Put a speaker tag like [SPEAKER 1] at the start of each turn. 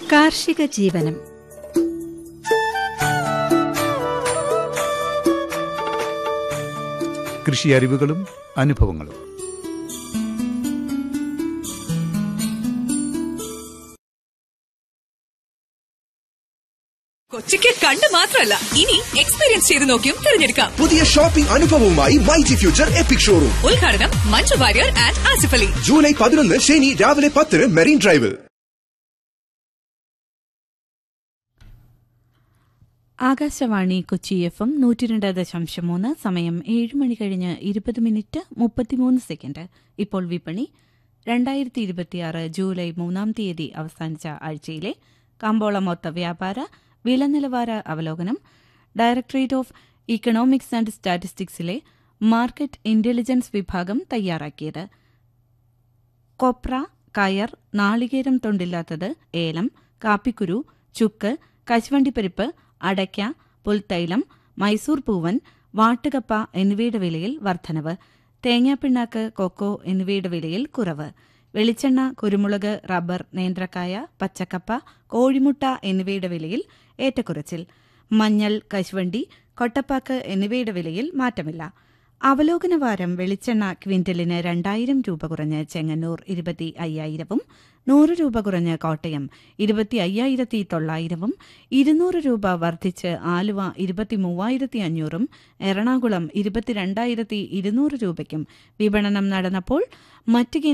[SPEAKER 1] കാർഷിക ജീവനം
[SPEAKER 2] കൃഷി അറിവുകളും അനുഭവങ്ങളും
[SPEAKER 3] കൊച്ചിക്ക് കണ്ട് മാത്രമല്ല ഇനി എക്സ്പീരിയൻസ് ചെയ്ത് നോക്കിയും തിരഞ്ഞെടുക്കാം
[SPEAKER 4] പുതിയ ഷോപ്പിംഗ് അനുഭവവുമായി മൈജി ഫ്യൂച്ചർ എപ്പിക് ഷോറൂം
[SPEAKER 3] ഉദ്ഘാടനം മഞ്ജു വാര്യർ ആൻഡ് ആസിഫ് അലി
[SPEAKER 4] ജൂലൈ പതിനൊന്ന് ശനി രാവിലെ പത്തിന് മെറീൻ ഡ്രൈവിൽ
[SPEAKER 5] ആകാശവാണി കൊച്ചി എഫ് എം നൂറ്റി രണ്ട് ദശാംശം മൂന്ന് സമയം ഏഴ് മണി കഴിഞ്ഞ് ഇരുപത് മിനിറ്റ് മുപ്പത്തിമൂന്ന് സെക്കൻഡ് ഇപ്പോൾ വിപണി രണ്ടായിരത്തി ഇരുപത്തിയാറ് ജൂലൈ മൂന്നാം തീയതി അവസാനിച്ച ആഴ്ചയിലെ കമ്പോള മൊത്ത വ്യാപാര വില നിലവാര അവലോകനം ഡയറക്ടറേറ്റ് ഓഫ് ഇക്കണോമിക്സ് ആൻഡ് സ്റ്റാറ്റിസ്റ്റിക്സിലെ മാർക്കറ്റ് ഇന്റലിജൻസ് വിഭാഗം തയ്യാറാക്കിയത് കൊപ്ര കയർ നാളികേരം തൊണ്ടില്ലാത്തത് ഏലം കാപ്പിക്കുരു ചുക്ക് കശുവണ്ടിപ്പരിപ്പ് അടയ്ക്ക പുൽത്തൈലം മൈസൂർ പൂവൻ വാട്ടുകപ്പ എന്നിവയുടെ വിലയിൽ വർധനവ് തേങ്ങാപ്പിണ്ണാക്ക് കൊക്കോ എന്നിവയുടെ വിലയിൽ കുറവ് വെളിച്ചെണ്ണ കുരുമുളക് റബ്ബർ നേന്ത്രക്കായ പച്ചക്കപ്പ കോഴിമുട്ട എന്നിവയുടെ വിലയിൽ ഏറ്റക്കുറച്ചിൽ മഞ്ഞൾ കശുവണ്ടി കൊട്ടപ്പാക്ക് എന്നിവയുടെ വിലയിൽ മാറ്റമില്ല അവലോകന വാരം വെളിച്ചെണ്ണ ക്വിന്റലിന് രണ്ടായിരം രൂപ കുറഞ്ഞ് ചെങ്ങന്നൂർ ഇരുപത്തി അയ്യായിരവും നൂറ് രൂപ കുറഞ്ഞ് കോട്ടയം ഇരുപത്തി അയ്യായിരത്തി തൊള്ളായിരവും ഇരുന്നൂറ് രൂപ വർദ്ധിച്ച് ആലുവ ഇരുപത്തി മൂവായിരത്തി അഞ്ഞൂറും എറണാകുളം ഇരുപത്തിരണ്ടായിരത്തി ഇരുന്നൂറ് രൂപയ്ക്കും വിപണനം നടന്നപ്പോൾ മറ്റ്